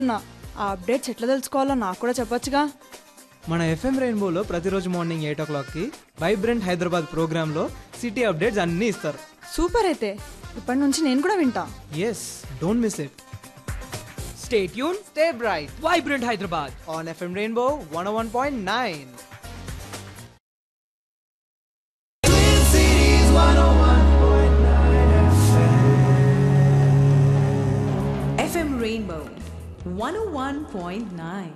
నా ఆ అప్డేట్స్ ఎట్లా తెలుసుకోవాలో నాకు కూడా చెప్పొచ్చుగా మన ఎఫ్ఎం రెయిన్బోలో ప్రతిరోజు మార్నింగ్ ఎయిట్ ఓ క్లాక్కి వైబ్రెంట్ హైదరాబాద్ ప్రోగ్రాంలో సిటీ అప్డేట్స్ అన్నీ ఇస్తారు సూపర్ అయితే ఇప్పటి నుంచి నేను కూడా వింటా yes don't miss it stay tune stay bright vibrant Hyderabad on FM Rainbow one one point nine FM Rainbow 101.9.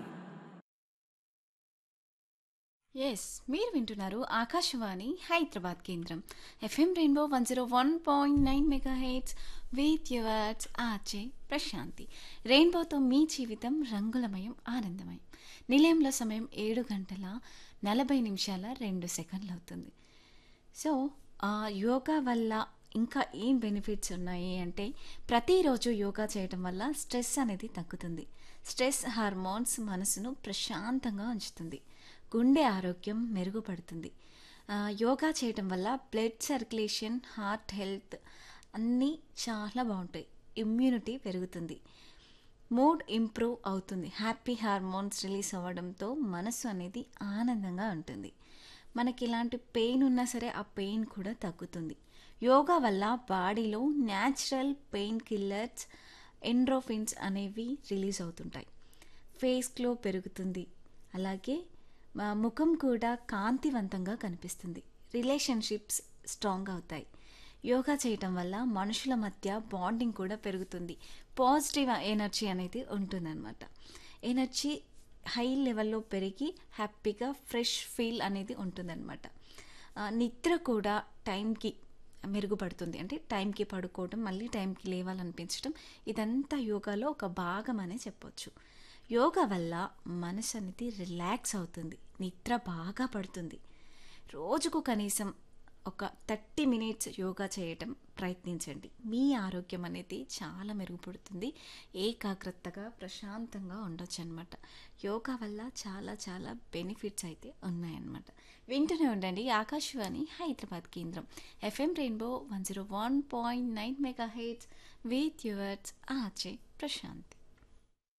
Yes మీరు వింటున్నారు ఆకాశవాణి హైదరాబాద్ కేంద్రం FM Rainbow one zero one point nine mega hertz with yours RJ Prashanti రెయిన్బోతో మీ జీవితం రంగులమయం ఆనందమయం నిలయంలో సమయం ఏడు గంటల నలభై నిమిషాల రెండు సెకండ్లు అవుతుంది సో ఆ యోగా వల్ల ఇంకా ఏం బెనిఫిట్స్ ఉన్నాయి అంటే ప్రతిరోజు యోగా చేయడం వల్ల స్ట్రెస్ అనేది తగ్గుతుంది స్ట్రెస్ హార్మోన్స్ మనసును ప్రశాంతంగా ఉంచుతుంది గుండె ఆరోగ్యం మెరుగుపడుతుంది ఆ, యోగా చేయడం వల్ల బ్లడ్ సర్క్యులేషన్ హార్ట్ హెల్త్ అన్నీ చాలా బాగుంటాయి ఇమ్యూనిటీ పెరుగుతుంది మూడ్ ఇంప్రూవ్ అవుతుంది హ్యాపీ హార్మోన్స్ రిలీజ్ అవ్వడంతో మనసు అనేది ఆనందంగా ఉంటుంది మనకి ఇలాంటి పెయిన్ ఉన్నా సరే ఆ పెయిన్ కూడా తగ్గుతుంది యోగా వల్ల బాడీలో న్యాచురల్ పెయిన్ కిల్లర్స్ ఎండ్రోఫిన్స్ అనేవి రిలీజ్ అవుతుంటాయి ఫేస్ గ్లో పెరుగుతుంది అలాగే మా ముఖం కూడా కాంతివంతంగా కనిపిస్తుంది రిలేషన్షిప్స్ స్ట్రాంగ్ అవుతాయి యోగా చేయటం వల్ల మనుషుల మధ్య బాండింగ్ కూడా పెరుగుతుంది పాజిటివ్ ఎనర్జీ అనేది ఉంటుందన్నమాట ఎనర్జీ హై లెవెల్లో పెరిగి హ్యాపీగా ఫ్రెష్ ఫీల్ అనేది ఉంటుందన్నమాట ఆ, నిద్ర కూడా టైంకి మెరుగుపడుతుంది అంటే టైంకి పడుకోవడం మళ్ళీ టైంకి లేవాలనిపించడం ఇదంతా యోగాలో ఒక భాగం అనే చెప్పొచ్చు యోగా వల్ల మనసు అనేది రిలాక్స్ అవుతుంది నిద్ర బాగా పడుతుంది రోజుకు కనీసం ఒక థర్టీ మినిట్స్ యోగా చేయటం ప్రయత్నించండి మీ ఆరోగ్యం అనేది చాలా మెరుగుపడుతుంది ఏకాగ్రతగా ప్రశాంతంగా ఉండొచ్చు అనమాట యోగా వల్ల చాలా చాలా బెనిఫిట్స్ అయితే ఉన్నాయన్నమాట వింటూనే ఉండండి ఆకాశవాణి హైదరాబాద్ కేంద్రం FM Rainbow one zero one point nine mega hertz with yours RJ Prashanti